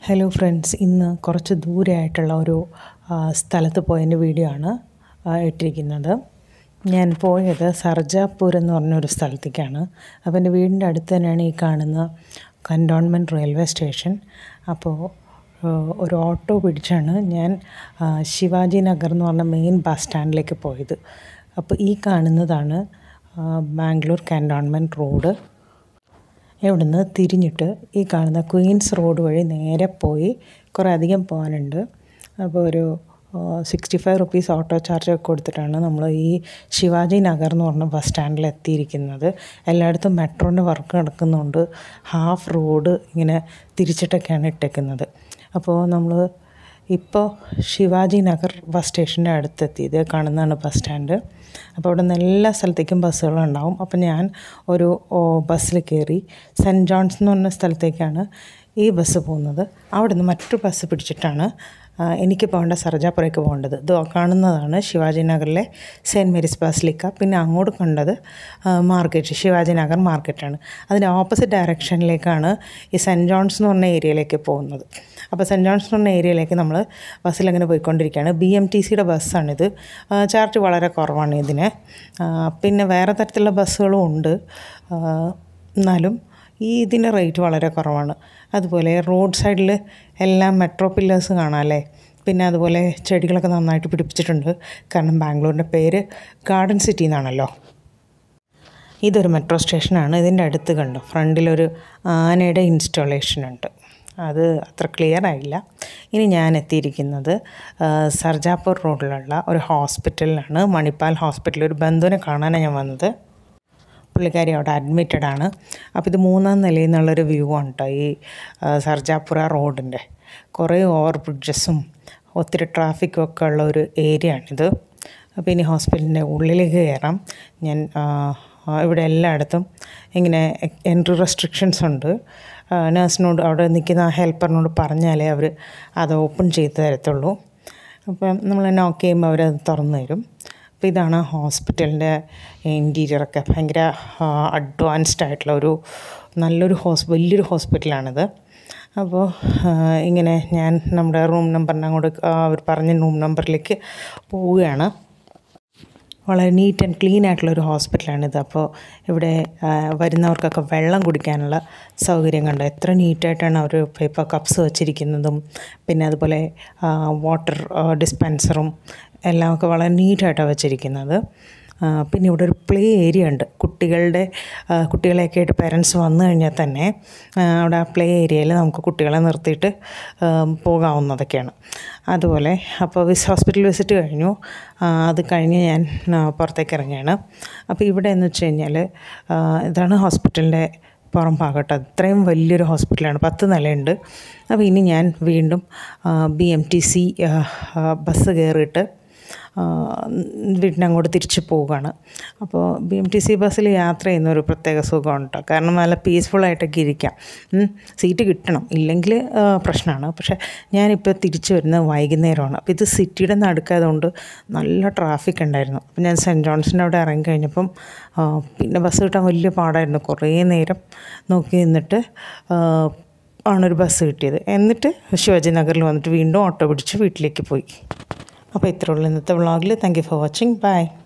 Hello friends ഇന്ന് കുറച്ച് ദൂരെയായിട്ടുള്ള ഒരു ആ, സ്ഥലത്ത് പോയതിൻ്റെ വീഡിയോ ആണ് ആ, ഇട്ടിരിക്കുന്നത് ഞാൻ പോയത് സർജാപൂർ എന്ന് പറഞ്ഞൊരു സ്ഥലത്തേക്കാണ് അപ്പോൾ എൻ്റെ വീടിൻ്റെ അടുത്ത് തന്നെയാണ് ഈ കാണുന്ന കൻറ്റോൺമെൻറ്റ് റെയിൽവേ സ്റ്റേഷൻ അപ്പോൾ ആ, ഒരു ഓട്ടോ പിടിച്ചാണ് ഞാൻ ആ, ശിവാജി നഗർ എന്ന് പറഞ്ഞ മെയിൻ ബസ് സ്റ്റാൻഡിലേക്ക് പോയത് അപ്പോൾ ഈ കാണുന്നതാണ് ആ, ബാംഗ്ലൂർ കൻറ്റോൺമെൻറ്റ് റോഡ് ഇവിടുന്ന് തിരിഞ്ഞിട്ട് ഈ കാണുന്ന ക്വീൻസ് റോഡ് വഴി നേരെ പോയി കുറേ അധികം പോകാനുണ്ട് അപ്പോൾ ഒരു sixty five rupees auto charge ഒക്കെ കൊടുത്തിട്ടാണ് നമ്മൾ ഈ ശിവാജി നഗർ എന്ന് പറഞ്ഞ ബസ് സ്റ്റാൻഡിൽ എത്തിയിരിക്കുന്നത് എല്ലായിടത്തും മെട്രോൻ്റെ വർക്ക് നടക്കുന്നുണ്ട് ഹാഫ് റോഡ് ഇങ്ങനെ തിരിച്ചിട്ടൊക്കെയാണ് ഇട്ടേക്കുന്നത് അപ്പോൾ നമ്മൾ ഇപ്പോൾ ശിവാജി നഗർ ബസ് സ്റ്റേഷൻ്റെ അടുത്തെത്തി ഇത് കാണുന്നതാണ് ബസ് സ്റ്റാൻഡ് അപ്പോൾ അവിടെ നിന്ന് എല്ലാ സ്ഥലത്തേക്കും ബസ്സുകളുണ്ടാവും അപ്പോൾ ഞാൻ ഒരു ഓ, ബസ്സിൽ കയറി സെൻറ്റ് ജോൺസ് എന്ന് പറഞ്ഞ സ്ഥലത്തേക്കാണ് ഈ ബസ് പോകുന്നത് അവിടെ നിന്ന് മറ്റൊരു ബസ് പിടിച്ചിട്ടാണ് ആ, എനിക്ക് പോകേണ്ട സർജാപുരയ്ക്ക് പോകേണ്ടത് ഇത് കാണുന്നതാണ് ശിവാജി നഗറിലെ സെൻറ്റ് മേരീസ് ബസിലിക്ക പിന്നെ അങ്ങോട്ട് കണ്ടത് ആ, മാർക്കറ്റ് ശിവാജി നഗർ മാർക്കറ്റാണ് അതിൻ്റെ ഓപ്പോസിറ്റ് ഡയറക്ഷനിലേക്കാണ് ഈ സെൻറ്റ് ജോൺസ് എന്ന് പറഞ്ഞ ഏരിയയിലേക്ക് പോകുന്നത് അപ്പോൾ സെൻറ്റ് ജോൺസ് എന്ന് പറഞ്ഞ ഏരിയയിലേക്ക് നമ്മൾ ബസ്സിൽ അങ്ങനെ പോയിക്കൊണ്ടിരിക്കുകയാണ് ബി എം ടി സിയുടെ ബസ്സാണിത് ആ, ചാർജ് വളരെ കുറവാണ് ഇതിന് ആ, പിന്നെ വേറെ തരത്തിലുള്ള ബസ്സുകളും ഉണ്ട് ആ, എന്നാലും ഈ ഇതിൻ്റെ റേറ്റ് വളരെ കുറവാണ് അതുപോലെ റോഡ് സൈഡിൽ എല്ലാം മെട്രോ പില്ലേഴ്സ് കാണാമല്ലേ പിന്നെ അതുപോലെ ചെടികളൊക്കെ നന്നായിട്ട് പിടിപ്പിച്ചിട്ടുണ്ട് കാരണം ബാംഗ്ലൂരിൻ്റെ പേര് ഗാർഡൻ സിറ്റി എന്നാണല്ലോ ഇതൊരു മെട്രോ സ്റ്റേഷനാണ് ഇതിൻ്റെ അടുത്ത് കണ്ടു ഫ്രണ്ടിലൊരു ആനയുടെ ഇൻസ്റ്റലേഷൻ ഉണ്ട് അത് അത്ര ക്ലിയർ ആയില്ല ഇനി ഞാൻ എത്തിയിരിക്കുന്നത് ആ, സർജാപൂർ റോഡിലുള്ള ഒരു ഹോസ്പിറ്റലിലാണ് മണിപ്പാൽ ഹോസ്പിറ്റൽ ഒരു ബന്ധുവിനെ കാണാനാണ് ഞാൻ വന്നത് പുള്ളിക്കാരി അവിടെ അഡ്മിറ്റഡ് ആണ് അപ്പോൾ ഇത് മൂന്നാം നിലയിൽ നിന്നുള്ളൊരു വ്യൂ ആണ് കേട്ടോ ഈ ആ, സർജാപുര റോഡിൻ്റെ കുറേ ഓവർ ബ്രിഡ്ജസും ഒത്തിരി ട്രാഫിക്കും ഒക്കെ ഉള്ള ഒരു ഏരിയ ആണിത് അപ്പോൾ ഇനി ഹോസ്പിറ്റലിൻ്റെ ഉള്ളിലേക്ക് കയറാം ഞാൻ ആ, ആ, ഇവിടെ എല്ലായിടത്തും ഇങ്ങനെ എൻട്രി റെസ്ട്രിക്ഷൻസ് ഉണ്ട് നേഴ്സിനോട് അവിടെ നിൽക്കുന്ന ഹെൽപ്പറിനോട് പറഞ്ഞാലേ അവർ അത് ഓപ്പൺ ചെയ്ത് തരത്തുള്ളൂ അപ്പം നമ്മൾ നോക്ക് ചെയ്യുമ്പോൾ അവരത് തുറന്നു തരും അപ്പോൾ ഇതാണ് ഹോസ്പിറ്റലിൻ്റെ ഇൻറ്റീരിയറൊക്കെ ഭയങ്കര അഡ്വാൻസ്ഡ് ആയിട്ടുള്ള ഒരു നല്ലൊരു ഹോസ് വലിയൊരു ഹോസ്പിറ്റലാണിത് അപ്പോൾ ആ, ഇങ്ങനെ ഞാൻ നമ്മുടെ റൂം നമ്പറിന് അങ്ങോട്ട് ആ, അവർ പറഞ്ഞ റൂം നമ്പറിലേക്ക് പോവുകയാണ് വളരെ നീറ്റ് ആൻഡ് ക്ലീൻ ആയിട്ടുള്ള ഒരു ഹോസ്പിറ്റലാണിത് അപ്പോൾ ഇവിടെ ആ, വരുന്നവർക്കൊക്കെ വെള്ളം കുടിക്കാനുള്ള സൗകര്യം കണ്ടോ എത്ര നീറ്റായിട്ടാണ് അവർ പേപ്പർ കപ്സ് വച്ചിരിക്കുന്നതും പിന്നെ അതുപോലെ വാട്ടർ ഡിസ്പെൻസറും എല്ലാം ഒക്കെ വളരെ നീറ്റായിട്ടാണ് വച്ചിരിക്കുന്നത് ആ, പിന്നെ ഇവിടെ ഒരു പ്ലേ ഏരിയ ഉണ്ട് കുട്ടികളുടെ ആ, കുട്ടികളെയൊക്കെ ആയിട്ട് പേരൻസ് വന്നു കഴിഞ്ഞാൽ തന്നെ ആ, അവിടെ ആ പ്ലേ ഏരിയയിൽ നമുക്ക് കുട്ടികളെ നിർത്തിയിട്ട് ആ, പോകാവുന്നതൊക്കെയാണ് അതുപോലെ അപ്പോൾ വിസ് ഹോസ്പിറ്റൽ വിസിറ്റ് കഴിഞ്ഞു ആ, അത് കഴിഞ്ഞ് ഞാൻ ആ, പുറത്തേക്ക് ഇറങ്ങിയാണ് അപ്പോൾ ഇവിടെ എന്ന് വെച്ച് കഴിഞ്ഞാൽ ആ, ഇതാണ് ഹോസ്പിറ്റലിൻ്റെ പുറം ഭാഗത്ത് അത്രയും വലിയൊരു ഹോസ്പിറ്റലാണ് പത്ത് നിലയുണ്ട് അപ്പോൾ ഇനി ഞാൻ വീണ്ടും B M T C bus കയറിയിട്ട് ആ, വീട്ടിനങ്ങോട്ട് തിരിച്ചു പോവുകയാണ് അപ്പോൾ ബി എം ടി സി ബസ്സിൽ യാത്ര ചെയ്യുന്ന ഒരു പ്രത്യേക സുഖമുണ്ട് കേട്ടോ കാരണം നല്ല പീസ്ഫുള്ളായിട്ടൊക്കെ ഇരിക്കാം ഉം. സീറ്റ് കിട്ടണം ഇല്ലെങ്കിൽ പ്രശ്നമാണ് പക്ഷേ ഞാനിപ്പോൾ തിരിച്ചു വരുന്നത് വൈകുന്നേരമാണ് അപ്പോൾ ഇത് സിറ്റിയുടെ നടുക്കായതുകൊണ്ട് നല്ല ട്രാഫിക് ഉണ്ടായിരുന്നു അപ്പോൾ ഞാൻ സെൻറ്റ് ജോൺസിൻ്റെ അവിടെ ഇറങ്ങി കഴിഞ്ഞപ്പം ആ, പിന്നെ ബസ് കിട്ടാൻ വലിയ പാടായിരുന്നു കുറേ നേരം നോക്കി നിന്നിട്ട് ആ, ആണൊരു ബസ് കിട്ടിയത് എന്നിട്ട് ശിവാജി നഗറിൽ വന്നിട്ട് വീണ്ടും ഓട്ടോ പിടിച്ച് വീട്ടിലേക്ക് പോയി അപ്പോൾ ഇത്രയുള്ളൂ ഇന്നത്തെ വ്ളോഗിൽ thank you for watching by